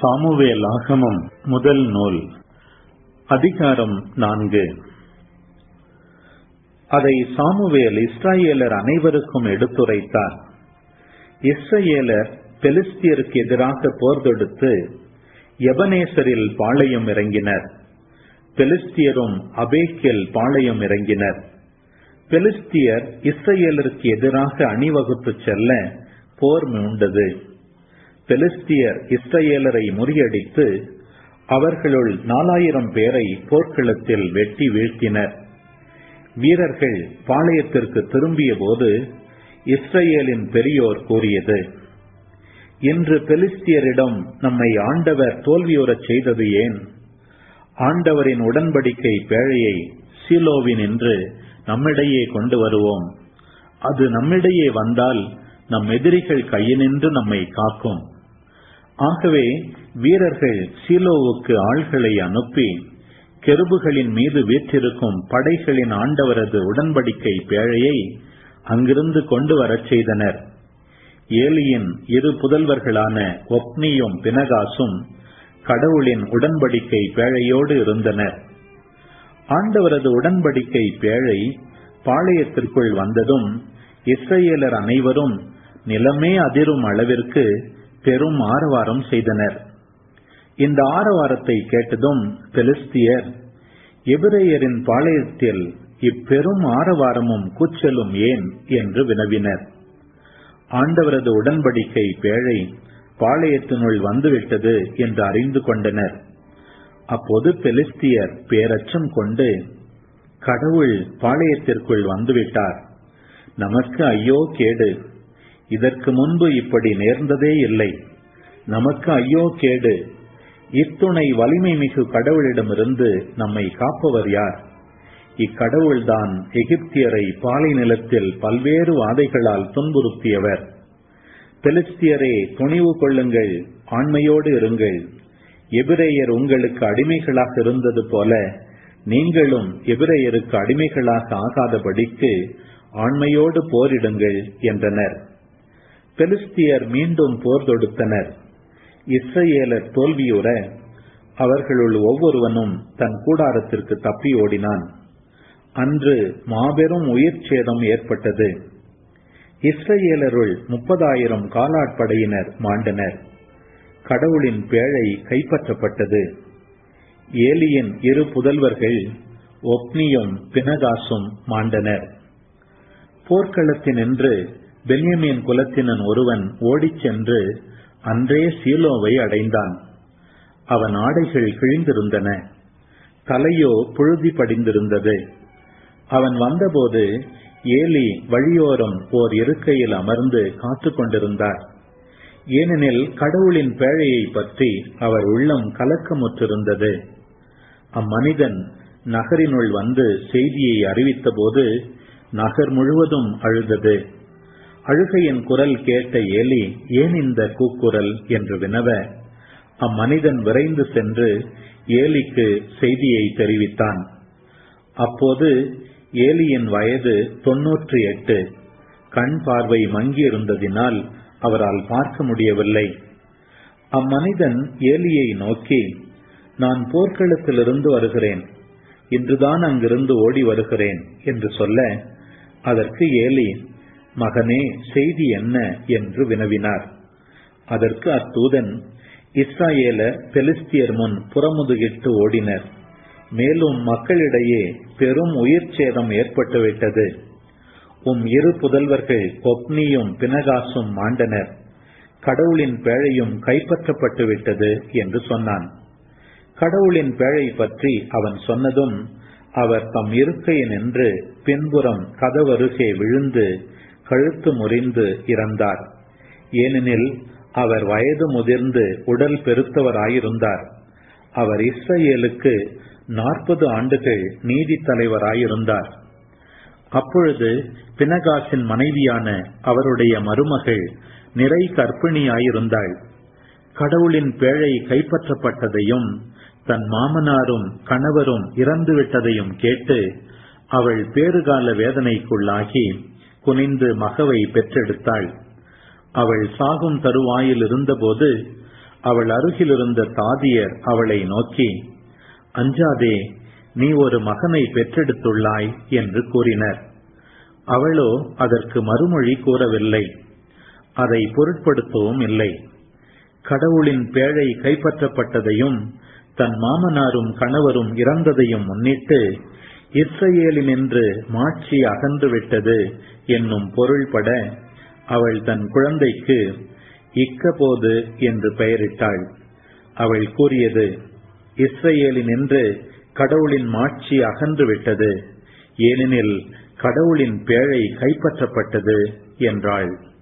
Samuel ஆகமம் முதல் நூல் அதிகாரம் நான்கு அதை சாமுவேல் இஸ்ராயேலர் அனைவருக்கும் எடுத்துரைத்தார் இஸ்ரேலர் பெலிஸ்தியருக்கு எதிராக போர் தொடுத்து எபனேசரில் பாளையம் இறங்கினர் பெலிஸ்தியரும் அபேக்கில் பாளையம் இறங்கினர் பெலிஸ்தியர் இஸ்ரேலருக்கு எதிராக அணிவகுத்து செல்ல போர் மூண்டது பெலிஸ்தியர் இஸ்ரேலரை முறியடித்து அவர்களுள் நாலாயிரம் பேரை போர்க்களத்தில் வெட்டி வீழ்த்தினர் வீரர்கள் பாளையத்திற்கு திரும்பிய போது இஸ்ரேலின் பெரியோர் கூறியது இன்று பெலிஸ்தியரிடம் நம்மை ஆண்டவர் தோல்வியுறச் செய்தது ஏன் ஆண்டவரின் உடன்படிக்கை பேழையை சீலோவின் என்று நம்மிடையே கொண்டு வருவோம் அது நம்மிடையே வந்தால் நம் எதிரிகள் கையினின்று நம்மை காக்கும் ஆகவே வீரர்கள் சீலோவுக்கு ஆள்களை அனுப்பி கெருபுகளின் மீது வீற்றிருக்கும் படைகளின் ஆண்டவரது உடன்படிக்கை பேழையை அங்கிருந்து கொண்டு வரச் செய்தனர் ஏலியின் இரு புதல்வர்களான ஒப்னியும் பினகாசும் கடவுளின் உடன்படிக்கை பேழையோடு இருந்தனர் ஆண்டவரது உடன்படிக்கை பேழை பாளையத்திற்குள் வந்ததும் இஸ்ரேலர் அனைவரும் நிலமே அதிரும் அளவிற்கு பெரும் ஆரவாரம் செய்தனர் இந்த ஆரவாரத்தை கேட்டதும் பெலிஸ்தியர் எபிரேயரின் பாளையத்தில் இப்பெரும் ஆரவாரமும் கூச்சலும் ஏன் என்று வினவினர் ஆண்டவரது உடன்படிக்கை பேழை பாளையத்தினுள் வந்துவிட்டது என்று அறிந்து கொண்டனர் அப்போது பெலிஸ்தியர் பேரச்சம் கொண்டு கடவுள் பாளையத்திற்குள் வந்துவிட்டார் நமக்கு ஐயோ கேடு இதற்கு முன்பு இப்படி நேர்ந்ததே இல்லை நமக்கு ஐயோ கேடு இத்துணை வலிமை மிகு கடவுளிடமிருந்து நம்மை காப்பவர் யார் இக்கடவுள்தான் எகிப்தியரை பாலை நிலத்தில் பல்வேறு வாதைகளால் துன்புறுத்தியவர் பெலிஸ்தியரே துணிவு கொள்ளுங்கள் ஆண்மையோடு இருங்கள் எபிரேயர் உங்களுக்கு அடிமைகளாக இருந்தது போல நீங்களும் எபிரேயருக்கு அடிமைகளாக ஆகாதபடிக்கு ஆண்மையோடு போரிடுங்கள் என்றனர் பெலிஸ்தியர் மீண்டும் போர் தொடுத்தனர் இஸ்ரேலர் தோல்வியுற அவர்களுள் ஒவ்வொருவனும் தன் கூடாரத்திற்கு தப்பி ஓடினான் அன்று மாபெரும் உயிர் சேதம் ஏற்பட்டது இஸ்ரேலருள் முப்பதாயிரம் காலாட்படையினர் மாண்டனர் கடவுளின் பேழை கைப்பற்றப்பட்டது ஏலியின் இரு புதல்வர்கள் ஒப்னியும் பினகாசும் மாண்டனர் போர்க்களத்தினின்று பென்யமின் குலத்தினன் ஒருவன் ஓடிச் சென்று அன்றே சீலோவை அடைந்தான் அவன் ஆடைகள் கிழிந்திருந்தன தலையோ புழுதி படிந்திருந்தது அவன் வந்தபோது ஏலி வழியோரம் ஓர் இருக்கையில் அமர்ந்து காத்து கொண்டிருந்தார் ஏனெனில் கடவுளின் பேழையை பற்றி அவர் உள்ளம் கலக்கமுற்றிருந்தது அம்மனிதன் நகரினுள் வந்து செய்தியை அறிவித்தபோது நகர் முழுவதும் அழுதது அழுகையின் குரல் கேட்ட ஏலி ஏன் இந்த கூக்குரல் என்று வினவ அம்மனிதன் விரைந்து சென்று ஏலிக்கு செய்தியை தெரிவித்தான் அப்போது ஏலியின் வயது தொன்னூற்றி எட்டு கண் பார்வை மங்கியிருந்ததினால் அவரால் பார்க்க முடியவில்லை அம்மனிதன் ஏலியை நோக்கி நான் போர்க்களத்திலிருந்து வருகிறேன் இன்றுதான் அங்கிருந்து ஓடி வருகிறேன் என்று சொல்ல அதற்கு ஏலி மகனே செய்தி என்ன என்று வினவினார் அதற்கு அத்தூதன் இஸ்ராயேலர் பெலிஸ்தியர் முன் புறமுதுகிட்டு ஓடினர் மேலும் மக்களிடையே பெரும் உயிர் சேதம் ஏற்பட்டுவிட்டது உம் இரு புதல்வர்கள் கொப்னியும் பினகாசும் மாண்டனர் கடவுளின் பேழையும் கைப்பற்றப்பட்டு விட்டது என்று சொன்னான் கடவுளின் பேழை பற்றி அவன் சொன்னதும் அவர் தம் இருக்கையை நின்று பின்புறம் கதவருகே விழுந்து கழுத்து முறிந்து இறந்தார் ஏனெனில் அவர் வயது முதிர்ந்து உடல் பெருத்தவராயிருந்தார் அவர் இஸ்ரேலுக்கு நாற்பது ஆண்டுகள் நீதி தலைவராயிருந்தார் அப்பொழுது பினகாசின் மனைவியான அவருடைய மருமகள் நிறை கற்பிணியாயிருந்தாள் கடவுளின் பேழை கைப்பற்றப்பட்டதையும் தன் மாமனாரும் கணவரும் இறந்துவிட்டதையும் கேட்டு அவள் பேறுகால வேதனைக்குள்ளாகி குனிந்து மகவை பெற்றெடுத்தாள் அவள் சாகும் தருவாயில் இருந்தபோது அவள் அருகிலிருந்த தாதியர் அவளை நோக்கி அஞ்சாதே நீ ஒரு மகனை பெற்றெடுத்துள்ளாய் என்று கூறினர் அவளோ அதற்கு மறுமொழி கூறவில்லை அதை பொருட்படுத்தவும் இல்லை கடவுளின் பேழை கைப்பற்றப்பட்டதையும் தன் மாமனாரும் கணவரும் இறந்ததையும் முன்னிட்டு இஸ்ரேலினின்று மாட்சி அகன்று விட்டது என்னும் பொருள்பட அவள் தன் குழந்தைக்கு இக்கபோது என்று பெயரிட்டாள் அவள் கூறியது இஸ்ரேலினின்று கடவுளின் மாட்சி அகன்று விட்டது ஏனெனில் கடவுளின் பேழை கைப்பற்றப்பட்டது என்றாள்